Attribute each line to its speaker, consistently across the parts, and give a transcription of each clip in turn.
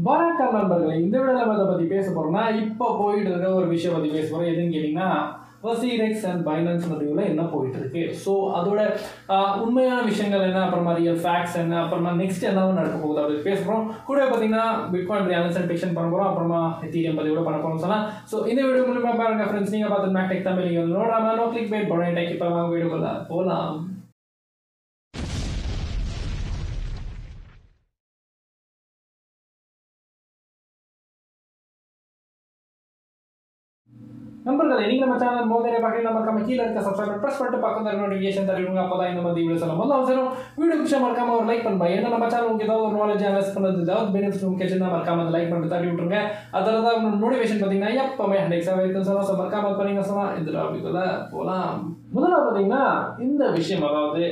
Speaker 1: வணக்கம் நண்பர்களே இந்த வீடியோவில் அதை பற்றி பேச போகிறோம்னா இப்போ போயிட்டு இருக்க ஒரு விஷயம் பற்றி பேச போகிறோம் எதுன்னு கேட்டிங்கன்னா வசீரெக்ஸ் அண்ட் பைனான்ஸ் நடுவில் என்ன போயிட்டு இருக்கு ஸோ அதோட ஆஹ், உண்மையான விஷயங்கள் என்ன அப்புறமா ரியல் ஃபேக்ட்ஸ் என்ன அப்புறமா நெக்ஸ்ட் என்ன நடக்க போகுது அப்படி பேச போகிறோம் கூட பார்த்தீங்கன்னா பிட்காயின் அனலைசேஷன் பண்ண போகிறோம் அப்புறமா எத்தீரியம் பற்றி கூட பண்ண போகிறோம் சொன்னால் ஸோ இந்த வீடியோ மூலமா பாருங்க ஃப்ரெண்ட்ஸ் நீங்கள் பார்த்து மேக்டெக் தமிழ் நீங்கள் வந்து நோடாம நோ கிளிக் பேட் பண்ணி டெக் இப்போ வாங்க வீடியோ போகலாம் நண்பர்களே நீங்க நம்ம சேனல் மோதரை பார்க்க நம்ம நம்ம கீழே இருக்க சப்ஸ்கிரைப் ப்ரெஸ் பண்ணிட்டு பக்கத்துல நோட்டிஃபிகேஷன் தருவீங்க அப்பதான் இந்த மாதிரி வீடியோ சொல்ல முதல்ல அவசரம் வீடியோ பிடிச்சா மறக்காம ஒரு லைக் பண்ணுங்க ஏன்னா நம்ம சேனல் உங்களுக்கு ஏதாவது ஒரு நாலேஜ் அனலைஸ் பண்ணது ஏதாவது பெனிஃபிட்ஸ் உங்களுக்கு தான் மறக்காம அந்த லைக் பண்ணிட்டு தட்டி விட்டுருங்க அதில் தான் உங்களோட நோட்டிஃபிகேஷன் பார்த்தீங்கன்னா எப்பவுமே ஹண்ட்ரட் இருக்கும் சொல்லலாம் ஸோ மறக்காம பண்ணீங்க சொல்லலாம் இதில் அப்படிக்குள்ள போகலாம் முதல்ல பார்த்தீங்கன்னா இந்த விஷயம் அதாவது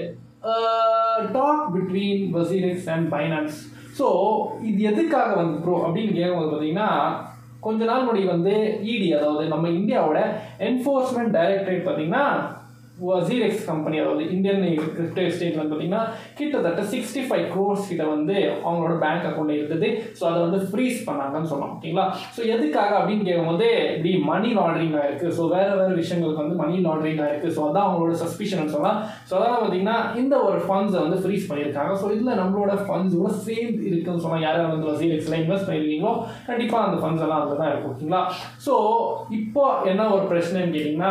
Speaker 1: talk between WazirX and Binance so இது எதுக்காக வந்து ப்ரோ அப்படின்னு கேட்கும்போது பார்த்தீங்கன்னா கொஞ்ச நாள் முன்னாடி வந்து இடி அதாவது நம்ம இந்தியாவோட என்ஃபோர்ஸ்மெண்ட் டைரக்டரேட் பார்த்தீங்கன்னா வசீரெக்ஸ் கம்பெனி அதாவது இந்தியன் கிரிப்டோ எஸ்டேட் வந்து பார்த்தீங்கன்னா கிட்டத்தட்ட சிக்ஸ்டி ஃபைவ் க்ரோர்ஸ் கிட்ட வந்து அவங்களோட பேங்க் அக்கௌண்ட் இருந்தது ஸோ அதை வந்து ஃப்ரீஸ் பண்ணாங்கன்னு சொல்லலாம் ஓகேங்களா ஸோ எதுக்காக அப்படின்னு கேட்கும்போது இப்படி மணி லாண்ட்ரிங் ஆயிருக்கு ஸோ வேற வேற விஷயங்களுக்கு வந்து மணி லாண்ட்ரிங் ஆயிருக்கு ஸோ அதான் அவங்களோட சஸ்பிஷன் சொல்லலாம் ஸோ அதெல்லாம் பார்த்தீங்கன்னா இந்த ஒரு ஃபண்ட்ஸை வந்து ஃப்ரீஸ் பண்ணியிருக்காங்க ஸோ இதில் நம்மளோட ஃபண்ட்ஸ் கூட சேர்ந்து இருக்குன்னு சொல்லலாம் யார் யார் வந்து வசீரெக்ஸில் இன்வெஸ்ட் பண்ணியிருக்கீங்களோ கண்டிப்பாக அந்த ஃபண்ட்ஸ் எல்லாம் அதில் தான் இருக்கும் ஓகேங்களா ஸோ இப்போ என்ன ஒரு பிரச்சனைன்னு கேட்டிங்கன்னா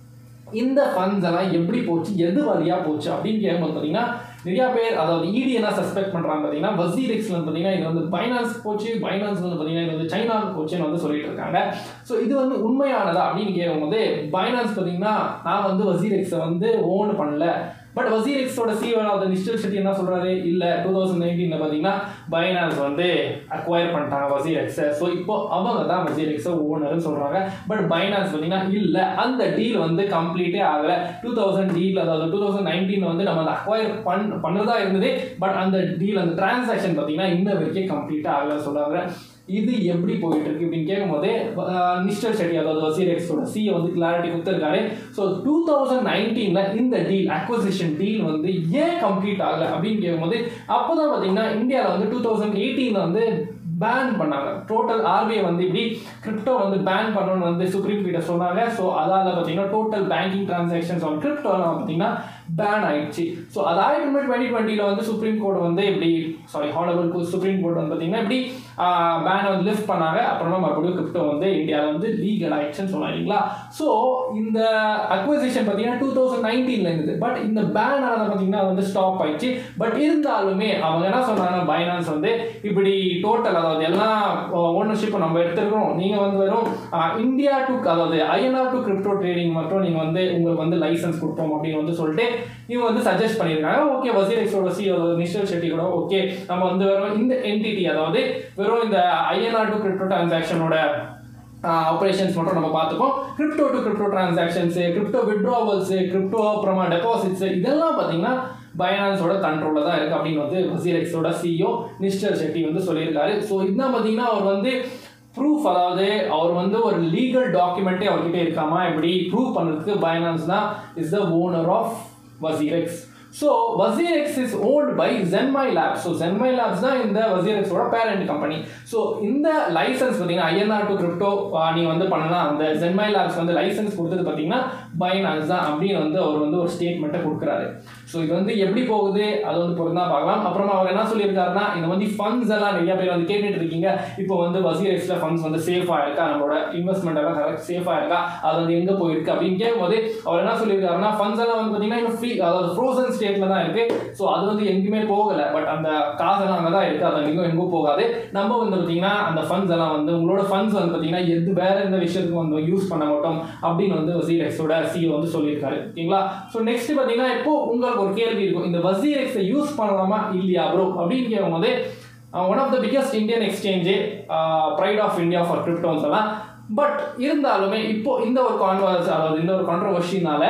Speaker 1: இந்த ஃபண்ட்ஸ் எல்லாம் எப்படி போச்சு எது வழியாக போச்சு அப்படின்னு கேட்கும்போது பார்த்தீங்கன்னா நிறையா பேர் அதாவது இடி என்ன சஸ்பெக்ட் பண்ணுறாங்க பார்த்தீங்கன்னா வசீரெக்ஸ்ல வந்து பார்த்தீங்கன்னா இது வந்து பைனான்ஸ் போச்சு பைனான்ஸ் வந்து பார்த்தீங்கன்னா இது வந்து சைனாவுக்கு போச்சுன்னு வந்து சொல்லிட்டு இருக்காங்க ஸோ இது வந்து உண்மையானதா அப்படின்னு கேட்கும்போது பைனான்ஸ் பார்த்தீங்கன்னா நான் வந்து வசீரெக்ஸை வந்து ஓன் பண்ணல பட் வசீரெக்ஸோட சிஓ அதாவது நிஷ்டல் ஷெட்டி என்ன சொல்றாரு இல்லை டூ தௌசண்ட் நைன்டீனில் பார்த்தீங்கன்னா பைனான்ஸ் வந்து அக்வயர் பண்ணிட்டாங்க வசீரெக்ஸை ஸோ இப்போ அவங்க தான் வசீரெக்ஸை ஓனர்னு சொல்கிறாங்க பட் பைனான்ஸ் பார்த்தீங்கன்னா இல்லை அந்த டீல் வந்து கம்ப்ளீட்டே ஆகலை டூ தௌசண்ட் டீல் அதாவது டூ தௌசண்ட் நைன்டீன் வந்து நம்ம அதை அக்வயர் பண் பண்ணதா இருந்தது பட் அந்த டீல் அந்த டிரான்சாக்ஷன் பார்த்தீங்கன்னா இன்ன வரைக்கும் கம்ப்ளீட்டாக ஆகலை சொல்கிறாங்க இது எப்படி போயிட்டு இருக்கு அப்படின்னு கேட்கும்போது மிஸ்டர் ஷெட்டி அதாவது வசீரெக்ஸோட சிஏ வந்து கிளாரிட்டி கொடுத்துருக்காரு ஸோ டூ தௌசண்ட் நைன்டீனில் இந்த டீல் அக்வசிஷன் டீல் வந்து ஏன் கம்ப்ளீட் ஆகலை அப்படின்னு கேட்கும்போது அப்போ தான் பார்த்தீங்கன்னா இந்தியாவில் வந்து டூ தௌசண்ட் எயிட்டீனில் வந்து பேன் பண்ணாங்க டோட்டல் ஆர்பிஐ வந்து இப்படி கிரிப்டோ வந்து பேன் பண்ணணும்னு வந்து சுப்ரீம் கிட்ட சொன்னாங்க ஸோ அதால் பார்த்தீங்கன்னா டோட்டல் பேங்கிங் டிரான்சாக்ஷன்ஸ் ஆன் கிரிப்டோலாம் பார்த்தீங்கன்னா பேன் ஆயிடுச்சு ஸோ அது ஆயிரத்தி டுவெண்ட்டி டுவெண்ட்டியில் வந்து சுப்ரீம் கோர்ட் வந்து இப்படி சாரி ஹானபிள் சுப்ரீம் கோர்ட் வந்து பார்த்தீங்கன்னா இப்படி பேனை வந்து லிஃப்ட் பண்ணாங்க அப்புறமா மறுபடியும் கிரிப்டோ வந்து இந்தியாவில் வந்து லீகல் ஆயிடுச்சுன்னு சொன்னாங்க இல்லைங்களா ஸோ இந்த அக்வசிஷன் பார்த்தீங்கன்னா டூ தௌசண்ட் நைன்டீனில் இருந்தது பட் இந்த பேன் ஆனது பார்த்தீங்கன்னா வந்து ஸ்டாப் ஆயிடுச்சு பட் இருந்தாலுமே அவங்க என்ன சொன்னாங்கன்னா பைனான்ஸ் வந்து இப்படி டோட்டல் அதாவது எல்லா ஓனர்ஷிப்பை நம்ம எடுத்துருக்கோம் நீங்கள் வந்து வெறும் ஆஹ், இந்தியா டு அதாவது ஐஎன்ஆர் டு கிரிப்டோ ட்ரேடிங் மட்டும் நீங்கள் வந்து உங்களுக்கு வந்து லைசன்ஸ் கொடுப்போம் அப்படின்னு வந்து சொல்லிட்டு இவங்க வந்து சஜஸ்ட் பண்ணியிருக்காங்க ஓகே வசீரெக்ஸோட சி நிஷல் ஷெட்டி கூட ஓகே நம்ம வந்து வெறும் இந்த என்டிடி அதாவது வெறும் இந்த ஐஎன்ஆர் டு கிரிப்டோ டிரான்சாக்ஷனோட ஆப்ரேஷன்ஸ் மட்டும் நம்ம பார்த்துப்போம் crypto to crypto transactions crypto withdrawals crypto அப்புறமா டெபாசிட்ஸு இதெல்லாம் பார்த்தீங்கன்னா பைனான்ஸோட கண்ட்ரோலில் தான் இருக்குது அப்படின்னு வந்து வசீரெக்ஸோட சிஇஓ மிஸ்டர் ஷெட்டி வந்து சொல்லியிருக்காரு ஸோ இதுதான் பார்த்தீங்கன்னா அவர் வந்து ப்ரூஃப் அதாவது அவர் வந்து ஒரு லீகல் டாக்குமெண்ட்டே அவர்கிட்ட இருக்காமா இப்படி ப்ரூவ் பண்ணுறதுக்கு பைனான்ஸ் தான் is the owner of WazirX so WazirX is owned by Zanmai Labs so Zanmai Labs தான் இந்த வசீரெக்ஸோட பேரண்ட் கம்பெனி ஸோ இந்த லைசன்ஸ் பார்த்தீங்கன்னா ஐஎன்ஆர் டு கிரிப்டோ நீங்கள் வந்து பண்ணலாம் அந்த ஜென்மை லேப்ஸ் வந்து லைசன்ஸ் கொடுத்தது பார்த்தீங்கன்னா பைனான்ஸ் தான் அப்படின்னு வந்து அவர் வந்து ஒரு ஸ்டேட்மெண்ட்டை கொடுக்குறாரு ஸோ இது வந்து எப்படி போகுது அது வந்து பொருந்தா பார்க்கலாம் அப்புறமா அவர் என்ன சொல்லியிருக்காருன்னா இந்த வந்து ஃபண்ட்ஸ் எல்லாம் நிறைய பேர் வந்து கேட்டுட்டு இருக்கீங்க இப்போ வந்து வசீரெக்ஸ்ல ஃபண்ட்ஸ் வந்து சேஃபாக இருக்கா நம்மளோட இன்வெஸ்ட்மெண்ட் எல்லாம் கரெக்ட் சேஃபாக இருக்கா அது வந்து எங்கே போயிருக்கு அப்படின்னு கேட்கும்போது அவர் என்ன சொல்லியிருக்காருன்னா ஃபண்ட்ஸ் எல்லாம் வந்து பார்த்தீங்கன்னா இன்னும் ஃப்ரீ அதாவது ஃப்ரோசன் ஸ்டேட்ல தான் இருக்கு ஸோ அது வந்து எங்கேயுமே போகலை பட் அந்த காசெல்லாம் அங்கே தான் இருக்கு அது எங்கேயும் எங்கேயும் போகாது நம்ம வந்து பார்த்தீங்கன்னா அந்த ஃபண்ட்ஸ் எல்லாம் வந்து உங்களோட ஃபண்ட்ஸ் வந்து பார்த்தீங்கன்னா எது வேற எந்த விஷயத்துக்கு வந்து யூஸ் பண்ண மாட்டோம் அப்படின்னு வந்து வசீரெக்ஸோட சிஓ வந்து சொல்லியிருக்காரு ஓகேங்களா ஸோ நெக்ஸ்ட் பார்த்தீங்கன்னா இப்போ உங்களுக்கு ஒரு கேள்வி இருக்கும் இந்த வசீரெக்ஸை யூஸ் பண்ணலாமா இல்லையா ப்ரோ அப்படின்னு கேட்கும்போது one of the biggest Indian exchange pride of India for cryptos எல்லாம் பட் இருந்தாலுமே இப்போ இந்த ஒரு கான்வர்ஸ் அதாவது இந்த ஒரு கான்ட்ரவர்ஷினால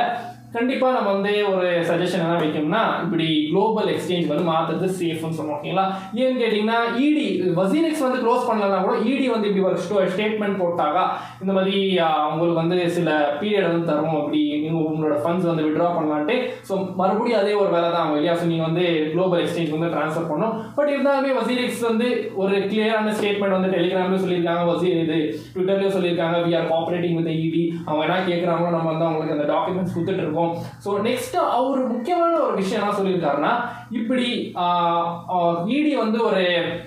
Speaker 1: கண்டிப்பாக நம்ம வந்து ஒரு சஜஷன் என்ன வைக்கணும்னா இப்படி குளோபல் எக்ஸ்சேஞ்ச் வந்து மாற்றுறது சேஃப்னு சொன்னோம் ஓகேங்களா ஏன்னு கேட்டிங்கன்னா இடி வசீரெக்ஸ் வந்து க்ளோஸ் பண்ணலன்னா கூட இடி வந்து இப்படி ஒரு ஸ்டேட்மெண்ட் போட்டாக்கா இந்த மாதிரி ஆஹ், உங்களுக்கு வந்து சில பீரியட் வந்து தரும் அப்படி நீங்கள் உங்களோட ஃபண்ட்ஸ் வந்து விட்ரா பண்ணலான்ட்டு ஸோ மறுபடியும் அதே ஒரு வேலை தான் ஆகும் இல்லையா ஸோ நீங்கள் வந்து குளோபல் எக்ஸ்சேஞ்ச் வந்து ட்ரான்ஸ்ஃபர் பண்ணணும் பட் இருந்தாலுமே வசீரெக்ஸ் வந்து ஒரு கிளியரான ஸ்டேட்மெண்ட் வந்து டெலிகிராம்லேயும் சொல்லியிருக்காங்க வசீர் இது ட்விட்டர்லேயும் சொல்லியிருக்காங்க வி ஆர் கோஆப்ரேட்டிங் வித் இடி அவங்க என்ன கேட்குறாங்களோ நம்ம வந்து அவங்களுக்கு அந்த டாக்குமெண்ட்ஸ் கொடுத்துட்டு இருக்கோம் ஸோ நெக்ஸ்ட் அவர் முக்கியமான ஒரு விஷயம் என்ன சொல்லியிருக்காருன்னா இப்படி இடி வந்து ஒரு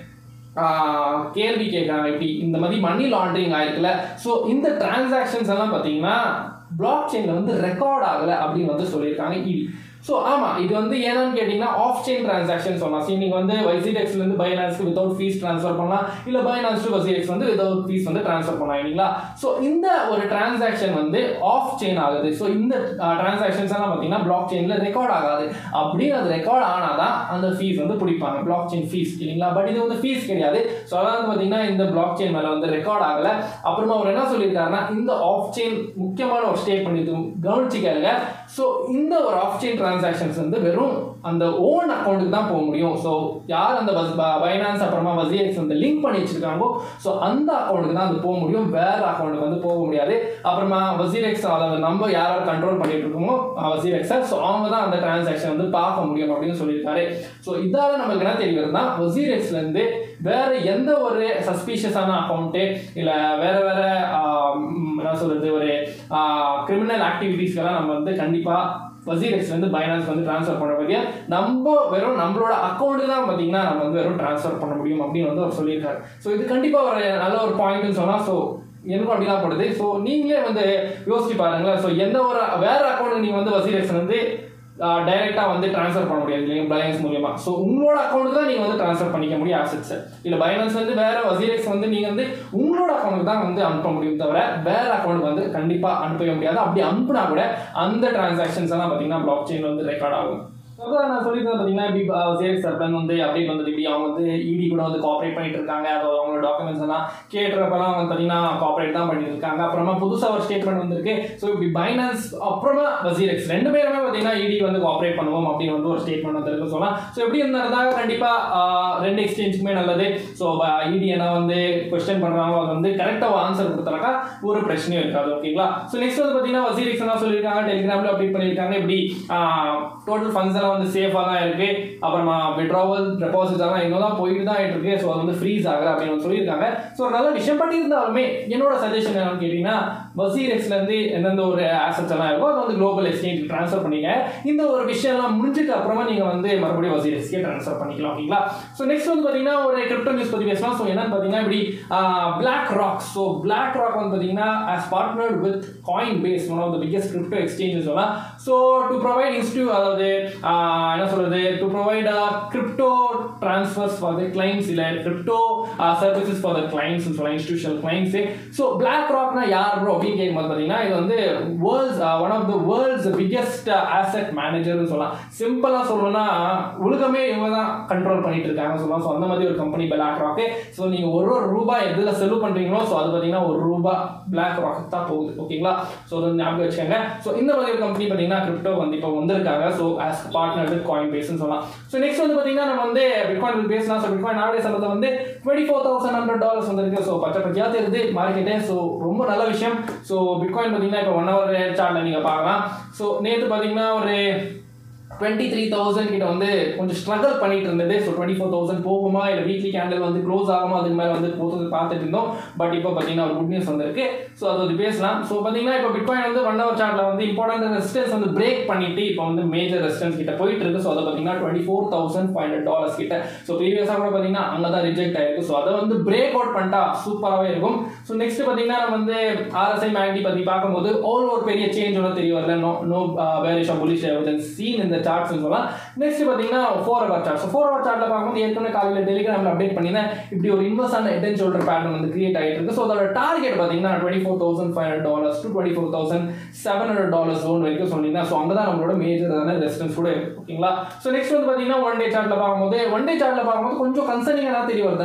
Speaker 1: ஆஹ், கேள்வி கேட்குறாங்க இப்படி இந்த மாதிரி மணி லாண்ட்ரிங் ஆயிருக்குல்ல ஸோ இந்த டிரான்சாக்ஷன்ஸ் எல்லாம் பார்த்தீங்கன்னா பிளாக் செயினில் வந்து ரெக்கார்ட் ஆகலை அப்படின்னு வந்து சொல்லியிருக்காங்க இடி ஸோ ஆமாம் இது வந்து ஏன்னு கேட்டிங்கன்னா ஆஃப் செயின் டிரான்சாக்ஷன் சொல்லலாம் சரி நீங்கள் வந்து வைசிடெக்ஸ்லேருந்து பைனான்ஸ்க்கு வித்தவுட் ஃபீஸ் ட்ரான்ஸ்ஃபர் பண்ணலாம் இல்லை பைனான்ஸ் டு வைசிடெக்ஸ் வந்து வித்தவுட் ஃபீஸ் வந்து ட்ரான்ஸ்ஃபர் பண்ணலாம் இல்லைங்களா ஸோ இந்த ஒரு டிரான்சாக்ஷன் வந்து ஆஃப் செயின் ஆகுது ஸோ இந்த டிரான்சாக்ஷன்ஸ் எல்லாம் பார்த்தீங்கன்னா பிளாக் செயினில் ரெக்கார்ட் ஆகாது அப்படின்னு அது ரெக்கார்ட் ஆனால் தான் அந்த ஃபீஸ் வந்து பிடிப்பாங்க பிளாக் செயின் ஃபீஸ் இல்லைங்களா பட் இது வந்து ஃபீஸ் கிடையாது ஸோ அதான் வந்து பார்த்தீங்கன்னா இந்த பிளாக் செயின் மேலே வந்து ரெக்கார்ட் ஆகலை அப்புறமா அவர் என்ன சொல்லியிருக்காருன்னா இந்த ஆஃப் செயின் முக்கியமான ஒரு ஸ்டேட்மெண்ட் இது கவனிச்சுக்காருங்க ஸோ இந்த ஒரு ஆஃப் செயின் டிரான்சாக்ஷன்ஸ் வந்து வெறும் அந்த ஓன் அக்கௌண்ட்டுக்கு தான் போக முடியும் ஸோ யார் அந்த பைனான்ஸ் அப்புறமா வசிஎக்ஸ் வந்து லிங்க் பண்ணி வச்சிருக்காங்களோ ஸோ அந்த அக்கௌண்ட்டுக்கு தான் அது போக முடியும் வேற அக்கௌண்ட்டுக்கு வந்து போக முடியாது அப்புறமா வசீரெக்ஸ் அதாவது நம்ம யார் யார் கண்ட்ரோல் பண்ணிட்டு இருக்கோமோ வசீரெக்ஸை ஸோ அவங்க தான் அந்த டிரான்சாக்ஷன் வந்து பார்க்க முடியும் அப்படின்னு சொல்லியிருக்காரு ஸோ இதால நம்மளுக்கு என்ன தெரிய வருதுன்னா வசீரெக்ஸ்ல இருந்து வேற எந்த ஒரு சஸ்பீஷியஸான அக்கௌண்ட்டு இல்லை வேற வேற ஆஹ், ம், என்ன சொல்றது ஒரு கிரிமினல் ஆக்டிவிட்டீஸ்க்கெல்லாம் நம்ம வந்து கண்டிப்பாக வசீரெக்ஸ் வந்து பைனான்ஸ் வந்து ட்ரான்ஸ்ஃபர் பண்ண முடியாது நம்ம வெறும் நம்மளோட அக்கௌண்ட்டு தான் பார்த்தீங்கன்னா நம்ம வந்து வெறும் ட்ரான்ஸ்ஃபர் பண்ண முடியும் அப்படின்னு வந்து அவர் சொல்லியிருக்காரு ஸோ இது கண்டிப்பாக ஒரு நல்ல ஒரு பாயிண்ட்னு சொன்னால் ஸோ எனக்கும் அப்படிதான் படுது ஸோ நீங்களே வந்து யோசிச்சு பாருங்களேன் ஸோ எந்த ஒரு வேற அக்கௌண்ட் நீங்கள் வந்து வசீரெக்ஸ் வந்து டைரெக்டாக வந்து ட்ரான்ஸ்ஃபர் பண்ண முடியாது இல்லைங்க பைனான்ஸ் மூலியமா ஸோ உங்களோட அக்கௌண்ட் தான் நீங்கள் வந்து ட்ரான்ஸ்ஃபர் பண்ணிக்க முடியும் ஆசெட்ஸை இல்லை பைனான்ஸ் வந்து வேற வசீரெக்ஸ் வந்து நீங்கள் வந்து உங்களோட அக்கௌண்ட்டுக்கு தான் வந்து அனுப்ப முடியும் தவிர வேற அக்கௌண்ட் வந்து கண்டிப்பாக அனுப்பவே முடியாது அப்படி அனுப்புனா கூட அந்த டிரான்சாக்ஷன்ஸ் எல்லாம் பார்த்தீங்கன்னா பிளாக் செயின் வந்து ரெக்கார்ட் ஆகும் அதான் நான் சொல்லியிருந்தேன் பார்த்தீங்கன்னா இப்படி சேல்ஸ் சர்ப்ளன் வந்து அப்டேட் வந்தது இப்படி அவங்க வந்து இடி கூட வந்து கோஆப்ரேட் பண்ணிட்டு இருக்காங்க அது அவங்களோட டாக்குமெண்ட்ஸ் எல்லாம் கேட்டுறப்பெல்லாம் வந்து பார்த்தீங்கன்னா கோஆப்ரேட் தான் பண்ணிட்டு இருக்காங்க அப்புறமா புதுசாக ஒரு ஸ்டேட்மெண்ட் வந்திருக்கு ஸோ இப்படி பைனான்ஸ் அப்புறமா வசீரெக்ஸ் ரெண்டு பேருமே பார்த்தீங்கன்னா இடி வந்து கோஆப்ரேட் பண்ணுவோம் அப்படின்னு வந்து ஒரு ஸ்டேட்மெண்ட் வந்திருக்கு சொல்லலாம் ஸோ எப்படி இருந்தால் கண்டிப்பாக ரெண்டு எக்ஸ்சேஞ்சுக்குமே நல்லது ஸோ இடி என்ன வந்து கொஸ்டின் பண்ணுறாங்க அது வந்து கரெக்டாக ஆன்சர் கொடுத்தாக்கா ஒரு பிரச்சனையும் இருக்காது ஓகேங்களா ஸோ நெக்ஸ்ட் வந்து பார்த்தீங்கன்னா வசீரெக்ஸ் என்ன சொல்லியிருக்காங்க டெலிகிராமில் அப்டேட் பண்ணியிருக்காங்க இப்படி டோட்டல் ஃபண்ட்ஸ் எல்லாம் வந்து சேஃபாக தான் இருக்கு அப்புறமா விட்ராவல் டெபாசிட்ஸ் எல்லாம் இன்னும் தான் போயிட்டு தான் இருக்கு ஸோ அது வந்து ஃப்ரீஸ் ஆகல அப்படின்னு வந்து சொல்லியிருக்காங்க ஸோ ஒரு நல்ல விஷயம் பண்ணியிருந்தாலுமே என்னோட சஜஷன் என்னன்னு கேட்டிங்கன்னா வசீரெக்ஸ்ல இருந்து எந்தெந்த ஒரு ஆசட்ஸ் எல்லாம் இருக்கோ அது வந்து குளோபல் எக்ஸ்சேஞ்ச் ட்ரான்ஸ்ஃபர் பண்ணிங்க இந்த ஒரு விஷயம்லாம் முடிஞ்சுட்டு அப்புறமா நீங்கள் வந்து மறுபடியும் வசீரெக்ஸ்க்கே ட்ரான்ஸ்ஃபர் பண்ணிக்கலாம் ஓகேங்களா ஸோ நெக்ஸ்ட் வந்து பார்த்தீங்கன்னா ஒரு கிரிப்டோ நியூஸ் பற்றி பேசலாம் ஸோ என்னன்னு பார்த்தீங்கன்னா இப்படி BlackRock so BlackRock வந்து பார்த்தீங்கன்னா as partnered with Coinbase one of the biggest crypto exchanges சொல்லலாம் ஸோ டு ப்ரொவைட் இன்ஸ்டியூ அதாவது ஆஹ், என்ன சொல்றது to provide crypto transfers for the clients இல்லை crypto services for the clients சொல்லலாம் institutional clients so பிளாக் ராக்னா யார் ப்ரோ அப்படின்னு கேட்கும்போது பார்த்தீங்கன்னா இது வந்து world's one of the world's biggest asset மேனேஜர்னு சொல்லலாம் சிம்பிளாக சொல்லணும்னா உலகமே இவங்க தான் கண்ட்ரோல் பண்ணிட்டு இருக்காங்க சொல்லலாம் ஸோ அந்த மாதிரி ஒரு கம்பெனி பிளாக் ராக்கு ஸோ நீங்கள் ஒரு ஒரு ரூபாய் எதில் செலவு பண்ணுறீங்களோ ஸோ அது பார்த்தீங்கன்னா ஒரு ரூபாய் பிளாக் ராக் தான் போகுது ஓகேங்களா ஸோ அது வந்து ஞாபகம் வச்சுக்கோங்க ஸோ இந்த மாதிரி ஒரு கம்பெனி பார்த்தீங்கன்னா கிரிப்டோ வந்து இப்போ வந்திருக்காங்க ஸோ ஆஸ் பார்ட்னர் வித் காயின் பேஸ்னு சொல்லலாம் ஸோ நெக்ஸ்ட் வந்து பார்த்தீங்கன்னா நம்ம வந்து பிட்காயின் பேசலாம் ஸோ பிட்காயின் நாவடே சம்பளத்தை வந்து twenty four thousand hundred dollars வந்திருக்கு ஸோ பச்சை பச்சையாக தெரியுது மார்க்கெட்டே ஸோ ரொம்ப நல்ல விஷயம் ஸோ பிட்காயின் பார்த்தீங்கன்னா இப்போ ஒன் ஹவர் சார்ட்டில் நீங்கள் பார்க்கலாம் ஸோ நேற்று பார்த்தீங்கன்னா ஒரு டுவெண்ட்டி த்ரீ தௌசண்ட் கிட்ட வந்து கொஞ்சம் ஸ்ட்ரகிள் பண்ணிட்டு இருந்தது ஸோ டுவெண்ட்டி ஃபோர் தௌசண்ட் போகுமா இல்லை வீக்லி கேண்டில் வந்து க்ளோஸ் ஆகுமா அதுக்கு மேலே வந்து போகிறது பார்த்துட்டு இருந்தோம் பட் இப்போ பார்த்தீங்கன்னா ஒரு குட் நியூஸ் வந்திருக்கு ஸோ அது வந்து பேசலாம் ஸோ பார்த்தீங்கன்னா இப்போ பிட்காயின் வந்து ஒன் ஹவர் சார்ட்டில் வந்து இம்பார்ட்டன்ட் ரெசிஸ்டன்ஸ் வந்து பிரேக் பண்ணிட்டு இப்போ வந்து மேஜர் ரெசிஸ்டன்ஸ் கிட்ட போயிட்டு இருக்கு ஸோ அதை பார்த்தீங்கன்னா twenty four thousand five hundred dollars கிட்ட ஸோ ப்ரீவியஸாக கூட பார்த்தீங்கன்னா அங்கே தான் ரிஜெக்ட் ஆயிருக்கு ஸோ அதை வந்து பிரேக் அவுட் பண்ணிட்டா சூப்பராகவே இருக்கும் ஸோ நெக்ஸ்ட் பார்த்தீங்கன்னா நம்ம வந்து ஆர்எஸ்ஐ மேக்டி பற்றி பார்க்கும்போது ஓவர் ஒரு பெரிய சேஞ்ச் ஒன்றும் தெரிய வரல no no bearish of bullish evidence seen இந்த சார்ட்ஸ்னு சொல்லலாம் நெக்ஸ்ட் பார்த்தீங்கன்னா four hour chart so four hour சார்ட்டில் பார்க்கும்போது ஏற்கனவே காலையில் டெலிகிராமில் அப்டேட் பண்ணியிருந்தேன் இப்படி ஒரு இன்வெஸ்ட் ஆன ஹெட் அண்ட் ஷோல்டர் பேட்டர்ன் வந்து கிரியேட் ஆகிட்டு இருக்கு ஸோ அதோட டார்கெட் பார்த்தீங்கன்னா twenty four thousand five hundred dollars to twenty four thousand seven hundred dollars zone வரைக்கும் சொன்னீங்கன்னா ஸோ அங்கே தான் நம்மளோட மேஜரான ரெசிஸ்டன்ஸ் கூட இருக்கு ஓகேங்களா ஸோ நெக்ஸ்ட் வந்து பார்த்தீங்கன்னா ஒன் டே சார்ட்டில் பார்க்கும்போது ஒன் டே சார்ட்டில் பார்க்கும்போது கொஞ்சம் கன்சர்னிங் என்ன தெரிய வருதுன்னா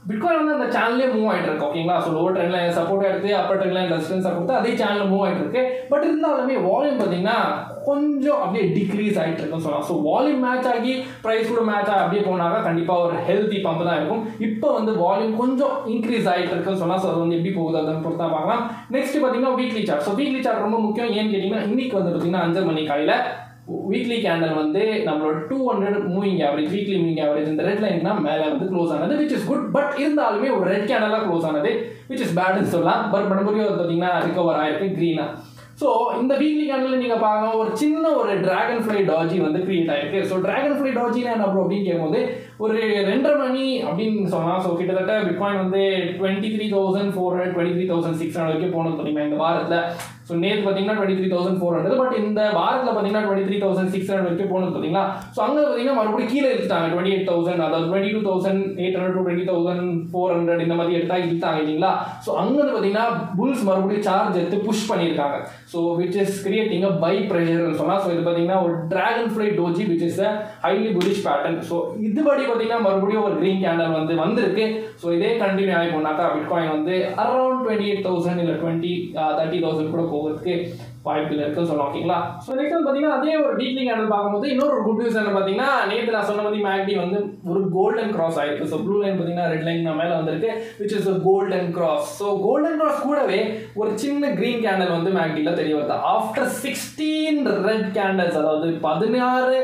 Speaker 1: பிட்காயின் வந்து அந்த சேனல்லே மூவ் ஆகிட்டு இருக்கு ஓகேங்களா ஸோ லோவர் ட்ரெண்ட்ல சப்போர்ட் எடுத்து அப்பர் ட்ரெண்ட்ல ரெசிஸ்டன்ஸாக கொடுத்து அதே சேனல் மூவ் ஆகிட்டு இருக்கு பட் இருந்தாலுமே வால்யூம் பார்த்தீங்கன்னா கொஞ்சம் அப்படியே டிக்ரீஸ் ஆகிட்டு இருக்குன்னு சொல்லலாம் ஸோ வால்யூம் மேட்ச் ஆகி ப்ரைஸ் கூட மேட்ச் ஆகி அப்படியே போனாக்கா கண்டிப்பாக ஒரு ஹெல்த்தி பம்ப் தான் இருக்கும் இப்போ வந்து வால்யூம் கொஞ்சம் இன்க்ரீஸ் ஆகிட்டு இருக்குன்னு சொல்லலாம் ஸோ அது வந்து எப்படி போகுது அதை பொறுத்தா பார்க்கலாம் நெக்ஸ்ட் பார்த்தீங்கன்னா weekly chart so weekly chart ரொம்ப முக்கியம் ஏன்னு கேட்டிங்கன்னா இன்னைக்கு வந்து பார்த்தீங்கன்னா அஞ்சு மணி காலையில் வீக்லி கேண்டல் வந்து நம்மளோட two hundred moving average weekly moving average இந்த ரெட் லைன்னா மேலே வந்து க்ளோஸ் ஆனது விச் இஸ் குட் பட் இருந்தாலுமே ஒரு ரெட் கேண்டலாக க்ளோஸ் ஆனது விச் இஸ் பேட்னு சொல்லலாம் பட் மறுபடியும் வந்து பார்த்தீங்கன்னா ரிகவர் ஆயிருக்கு க்ரீனா ஸோ இந்த வீக்லி கேண்டில் நீங்கள் பார்க்கலாம் ஒரு சின்ன ஒரு டிராகன் ஃப்ளை டாஜி வந்து கிரியேட் ஆயிருக்கு ஸோ டிராகன் ஃப்ளை டாஜினா என்ன ப்ரோ அப்படின்னு கேட்கும்போது ஒரு ரெண்டரை மணி அப்படின்னு சொல்லலாம் ஸோ கிட்டத்தட்ட பிட்காயின் வந்து twenty three thousand four hundred twenty three thousand six hundred வரைக்கும் போனது தெரியுமா இந்த வாரத்தில் ஸோ நேற்று பார்த்தீங்கன்னா twenty three thousand four hundred but இந்த வாரத்தில் பார்த்தீங்கன்னா twenty three thousand six hundred வரைக்கும் போனது பார்த்தீங்களா ஸோ அங்கே பார்த்தீங்கன்னா மறுபடியும் கீழே எடுத்துட்டாங்க டுவெண்ட்டி எயிட் தௌசண்ட் அதாவது twenty two thousand eight hundred to twenty thousand four hundred இந்த மாதிரி எடுத்தா இழுத்தாங்க இல்லைங்களா ஸோ அங்கே வந்து பார்த்தீங்கன்னா புல்ஸ் மறுபடியும் சார்ஜ் எடுத்து புஷ் பண்ணியிருக்காங்க so which is creating a buy ப்ரெஷர்னு சொன்னால் ஸோ இது பார்த்தீங்கன்னா ஒரு dragonfly doji which is a highly bullish pattern so இதுபடி பார்த்தீங்கன்னா மறுபடியும் ஒரு க்ரீன் கேண்டல் வந்து வந்திருக்கு ஸோ இதே கண்டினியூ ஆகி போனாக்கா பிட்காயின் வந்து அரௌண்ட் டுவெண்ட்டி எயிட் தௌசண்ட் இல்லை டுவெண்ட்டி தேர்ட்டி தௌசண்ட் கூட போகிறதுக்கு வாய்ப்பில் இருக்குன்னு சொல்லலாம் ஓகேங்களா ஸோ நெக்ஸ்ட் வந்து பார்த்தீங்கன்னா அதே ஒரு வீக்லி கேண்டல் பார்க்கும்போது இன்னொரு ஒரு குட் நியூஸ் என்ன பார்த்தீங்கன்னா நேற்று நான் சொன்ன மாதிரி மேக்டி வந்து ஒரு கோல்டன் கிராஸ் ஆயிருக்கு ஸோ ப்ளூ லைன் பார்த்தீங்கன்னா ரெட் லைன் மேலே வந்திருக்கு which is golden cross so golden cross கூடவே ஒரு சின்ன கிரீன் கேண்டல் வந்து மேக்டியில் தெரிய வருது ஆஃப்டர் சிக்ஸ்டீன் ரெட் கேண்டல்ஸ் அதாவது பதினாறு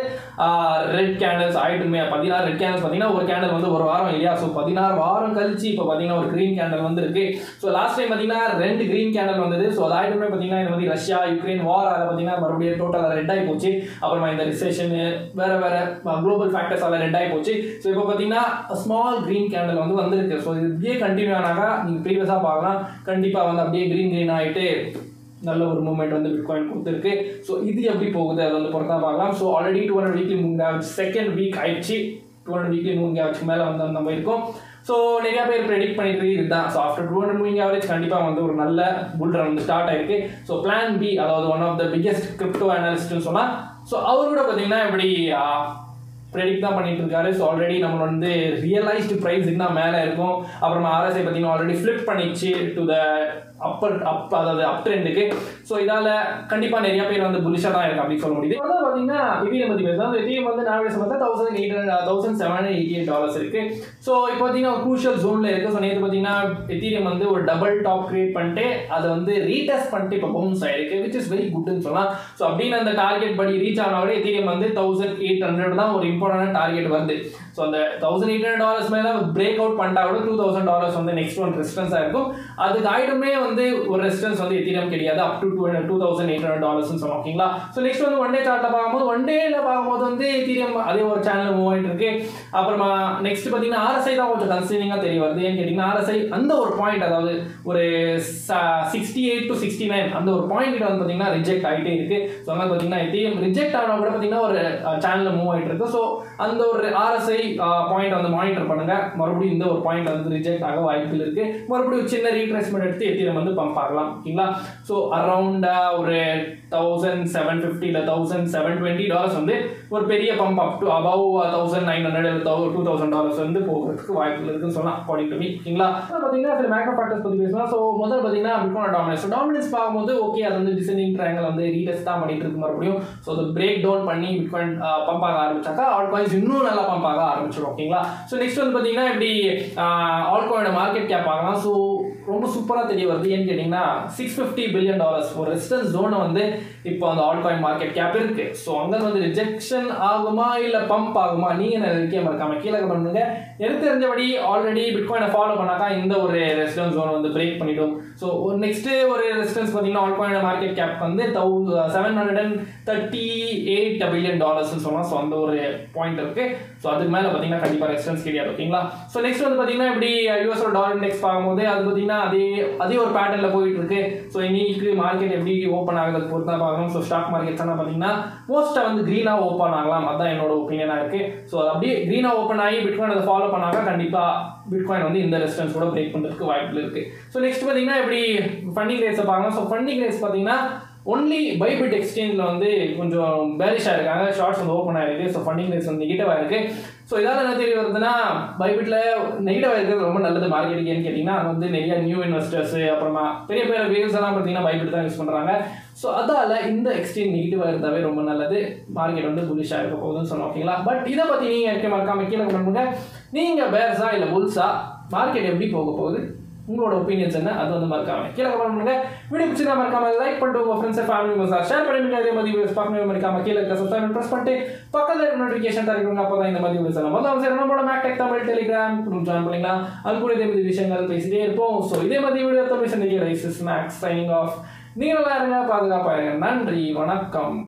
Speaker 1: ரெட் கேண்டல்ஸ் ஆயிட்டுமே பதினாறு ரெட் கேண்டல்ஸ் பார்த்தீங்கன்னா ஒரு கேண்டல் வந்து ஒரு வாரம் இல்லையா ஸோ பதினாறு வாரம் கழிச்சு இப்போ பார்த்தீங்கன்னா ஒரு கிரீன் கேண்டல் வந்திருக்கு ஸோ லாஸ்ட் டைம் பார்த்தீங்கன்னா ரெண்டு கிரீன் கேண்டல் வந்தது ஸோ அது ஆயிட்டுமே பார்த்தீங்கன்னா இந்த மாதிரி ரஷ்யா யுக்ரைன் வார் அதை பார்த்தீங்கன்னா மறுபடியும் டோட்டலாக ரெட் ஆகி போச்சு அப்புறமா இந்த ரிசெஷன் வேற வேற குளோபல் ஃபேக்டர்ஸ் எல்லாம் ரெட் ஆகி போச்சு ஸோ இப்போ பார்த்தீங்கன்னா ஸ்மால் கிரீன் கேண்டல் வந்து வந்திருக்கு ஸோ இது இப்படியே கண்டினியூ ஆனாக்கா நீங்கள் ப்ரீவியஸாக பார்க்கலாம் கண்டிப்பாக வந்து அப்படியே கிரீன் கிரீன் ஆகிட்டு நல்ல ஒரு மூவ்மெண்ட் வந்து பிட்காயின் கொடுத்துருக்கு ஸோ இது எப்படி போகுது அதை வந்து பொறுத்தா பார்க்கலாம் so already two hundred weekly move ஆச்சு செகண்ட் வீக் ஆயிடுச்சு டூ ஹண்ட்ரட் வீக்லி மூவ் ஆச்சு மேலே வந்து அந்த மாதிரி இருக்கும் ஸோ நிறைய பேர் ப்ரெடிக்ட் பண்ணிட்டு இதுதான் so after two hundred moving average கண்டிப்பாக வந்து ஒரு நல்ல புல் ரன் வந்து ஸ்டார்ட் ஆயிருக்கு ஸோ பிளான் பி அதாவது one of the biggest crypto அனாலிஸ்ட்னு சொன்னால் ஸோ அவர் கூட பார்த்தீங்கன்னா இப்படி ப்ரெடிக்ட் தான் பண்ணிட்டு இருக்காரு ஸோ ஆல்ரெடி நம்ம வந்து ரியலைஸ்டு ப்ரைஸ் இன்னும் மேலே இருக்கும் அப்புறமா ஆர்எஸ்ஐ பார்த்தீங்கன்னா ஆல்ரெடி ஃப்ளிப் பண்ணிச்சு டு த அப்பர் அப் அதாவது அப் ட்ரெண்டுக்கு ஸோ இதால் கண்டிப்பாக நிறைய பேர் வந்து புலிஷாக தான் இருக்கு அப்படின்னு சொல்ல முடியுது அதான் பார்த்தீங்கன்னா இவிஎம் பற்றி பேசுகிறோம் அந்த இவிஎம் வந்து நான் பார்த்தா thousand eight hundred thousand seven hundred eighty eight dollars இருக்கு ஸோ இப்போ பார்த்தீங்கன்னா ஒரு க்ரூஷியல் ஜோனில் இருக்குது ஸோ நேற்று பார்த்தீங்கன்னா எத்தீரியம் வந்து ஒரு டபுள் டாப் கிரியேட் பண்ணிட்டு அதை வந்து ரீடெஸ்ட் பண்ணிட்டு இப்போ பவுன்ஸ் ஆயிருக்கு விச் இஸ் வெரி குட்னு சொல்லலாம் ஸோ அப்படின்னு அந்த டார்கெட் படி ரீச் ஆன விட எத்தீரியம் வந்து தௌசண்ட் எயிட் ஹண்ட்ரட் தான் ஒரு இம்பார்ட்டன்ட் டார்கெட் வருது ஸோ அந்த தௌசண்ட் எயிட் ஹண்ட்ரட் டாலர்ஸ் மேலே பிரேக் அவுட் பண்ணிட்டா கூட டூ தௌசண்ட் டாலர்ஸ் வந்து நெக்ஸ்ட் ஒன் ரெசிஸ்டன்ஸாக இருக்கும் அதுக்கு ஆயிடுமே வந்து ஒரு ரெசிஸ்டன்ஸ் வந்து எத்தீரியம் கிடையாது up to two two thousand eight hundred டாலர்ஸ்னு சொன்னோம் ஓகேங்களா ஸோ நெக்ஸ்ட் வந்து ஒன் டே சார்ட்டில் பார்க்கும்போது ஒன் டேல பார்க்கும்போது வந்து எத்தீரியம் அதே ஒரு சேனல் மூவ் ஆகிட்டு இருக்கு அப்புறமா நெக்ஸ்ட் பார்த்தீங்கன்னா ஆர்எஸ்ஐ தான் கொஞ்சம் கன்சர்னிங்காக தெரிய வருது ஏன்னு கேட்டிங்கன்னா ஆர்எஸ்ஐ அந்த ஒரு பாயிண்ட் அதாவது ஒரு sixty eight to sixty nine அந்த ஒரு பாயிண்ட் கிட்ட வந்து பார்த்தீங்கன்னா ரிஜெக்ட் ஆகிட்டே இருக்கு ஸோ அதனால் பார்த்தீங்கன்னா எத்தீரியம் ரிஜெக்ட் ஆனால் கூட பார்த்தீங்கன்னா ஒரு சேனலில் மூவ் ஆகிட்டு இருக்கு ஸோ அந்த ஒரு ஆர்எஸ்ஐ பாயிண்ட் வந்து மானிட்டர் பண்ணுங்க மறுபடியும் இந்த ஒரு பாயிண்ட் வந்து ரிஜெக்ட் ஆக வாய்ப்புகள் இருக்கு மறுபடியும் சின்ன ரீட்ரேஸ்மெண்ட் எடுத்து எத்தீரியம் வந்து பம்ப் ஆகலாம் ஓகேங்களா ஸோ அரௌண்டா ஒரு தௌசண்ட் செவன் ஃபிஃப்டி இல்லை தௌசண்ட் செவன் டுவெண்ட்டி டாலர்ஸ் வந்து ஒரு பெரிய pump up to above thousand nine hundred two thousand dollars வந்து போகிறதுக்கு வாய்ப்புகள் இருக்குன்னு சொல்லலாம் அக்கார்டிங் டு மீ ஓகேங்களா பார்த்தீங்கன்னா சில மேக்ரோ ஃபேக்டர்ஸ் பற்றி பேசலாம் ஸோ முதல்ல பார்த்தீங்கன்னா பிட்காயின் டாமினன்ஸ் டாமினன்ஸ் பார்க்கும்போது ஓகே அது வந்து டிசைனிங் ட்ரையாங்கல் வந்து ரீடெஸ்ட் தான் பண்ணிட்டு இருக்கு மறுபடியும் ஸோ அதை பிரேக் டவுன் பண்ணி பிட்காயின் பம்ப் ஆக ஆரம்பிச்சாக்கா ஆல் காயின்ஸ் இன்னும் நல்லா பம்ப் ஆக ஆரம்பிச்சிடும் ஓகேங்களா ஸோ நெக்ஸ்ட் வந்து பார்த்தீங்கன்னா இப்படி ஆல் காயினோட மார்க்கெட் கேப் ஆகலாம் ஸோ ரொம்ப சூப்பராக தெரிய வருது ஏன்னு கேட்டிங்கன்னா சிக்ஸ் ஃபிஃப்டி பில்லியன் டாலர்ஸ் ஒரு ரெசிஸ்டன்ஸ் ஜோனை வந்து இப்போ அந்த ஆல் காயின் மார்க்கெட் கேப் இருக்கு ஸோ அங்கே வந்து ரிஜெக்ஷன் ஆகுமா இல்லை பம்ப் ஆகுமா நீங்கள் நினைக்க மறக்காம கீழே பண்ணுங்க எனக்கு தெரிஞ்சபடி ஆல்ரெடி பிட்காயினை ஃபாலோ பண்ணாக்கா இந்த ஒரு ரெசிடன்ஸ் ஜோன் வந்து பிரேக் பண்ணிடும் ஸோ ஒரு நெக்ஸ்ட் ஒரு ரெசிடன்ஸ் பார்த்தீங்கன்னா ஆல் காயின் மார்க்கெட் கேப் வந்து தௌ seven hundred and thirty eight billion டாலர்ஸ்னு சொல்லலாம் ஸோ அந்த ஒரு பாயிண்ட் இருக்கு ஸோ அதுக்கு மேலே பார்த்தீங்கன்னா கண்டிப்பாக ரெசிடன்ஸ் கிடையாது ஓகேங்களா ஸோ நெக்ஸ்ட் வந்து பார்த்தீங்கன்னா இப்படி யூஎஸ்ஓ டாலர் இண்டெக்ஸ் பார்க்கும்போது அது பார்த்தீங்கன்னா அதே அதே ஒரு பேட்டர்னில் போயிட்டு இருக்கு ஸோ இன்னைக்கு மார்க்கெட் எப்படி ஓப்பன் ஆகுது பொறுத்து தான் பார்க்கணும் ஸோ ஸ்டாக் மார்க்கெட்ஸ் எல்லாம் பார்த்தீங்கன்னா மோஸ்ட்டாக வந்து க்ரீனாக ஓப்பன் ஆகலாம் அதான் என்னோட ஒப்பீனியனாக இருக்கு ஸோ அது அப்படியே க்ரீனாக ஓப்பன் ஆகி பிட்காயின் அதை ஃபாலோ பண்ணாக்கா கண்டிப்பாக பிட்காயின் வந்து இந்த ரெசிஸ்டன்ஸ் கூட பிரேக் பண்ணுறதுக்கு வாய்ப்பு இருக்கு ஸோ நெக்ஸ்ட் பார்த்தீங்கன்னா இப்படி ஃபண்டிங் ரேட்ஸை பார்க்கலாம் ஸோ ஃபண்டிங் ரேட்ஸ் பார்த்தீங்கன்னா ஒன்லி பைபிட் எக்ஸ்சேஞ்சில் வந்து கொஞ்சம் பேரிஷாக இருக்காங்க ஷார்ட்ஸ் வந்து ஓப்பன் ஆகிருக்கு ஸோ ஃபண்டிங் ரேஸ் வந்து நெகட்டிவாக இருக்குது ஸோ இதால் என்ன தெரிய வருதுன்னா பைபிட்டில் நெகட்டிவாக இருக்கிறது ரொம்ப நல்லது மார்க்கெட்டுக்கு ஏன்னு கேட்டிங்கன்னா அது வந்து நிறைய நியூ இன்வெஸ்டர்ஸ் அப்புறமா பெரிய பெரிய வேவ்ஸ் எல்லாம் பார்த்தீங்கன்னா பைபிட் தான் யூஸ் பண்ணுறாங்க ஸோ அதால் இந்த எக்ஸ்சேஞ்ச் நெகட்டிவாக இருந்தாவே ரொம்ப நல்லது மார்க்கெட் வந்து புலிஷாக இருக்க போகுதுன்னு சொன்னோம் ஓகேங்களா பட் இதை பற்றி நீங்கள் இருக்க மறக்காம கீழே பண்ணுங்க நீங்கள் பேர்ஸா இல்லை புல்ஸா மார்க்கெட் எப்படி போக போகுது உங்களோட ஒப்பீனியன்ஸ் என்ன அது வந்து மறக்காம கீழே கமெண்ட் பண்ணுங்க வீடியோ பிடிச்சிருந்தா மறக்காம லைக் பண்ணிட்டு உங்க ஃப்ரெண்ட்ஸ் ஃபேமிலி மெம்பர்ஸ் ஷேர் பண்ணிட்டு அதே மாதிரி வீடியோஸ் பார்க்கணும் மறக்காம கீழே இருக்க சப்ஸ்கிரைப் ப்ரெஸ் பண்ணிட்டு பக்கத்துல இருக்க நோட்டிஃபிகேஷன் தரணும் அப்போ தான் இந்த மாதிரி வீடியோஸ் எல்லாம் முதல்ல சரி நம்மளோட மேக்டெக் தமிழ் டெலிகிராம் ஜாயின் பண்ணிக்கலாம் அது கூட இதே மாதிரி விஷயங்கள் பேசிட்டே இருப்போம் ஸோ இதே மாதிரி வீடியோ தமிழ் சந்திக்க ரைசஸ் மேக்ஸ் சைனிங் ஆஃப் நீங்கள் நல்லா இருங்க பாதுகாப்பாக இருங்க நன்றி வணக்கம்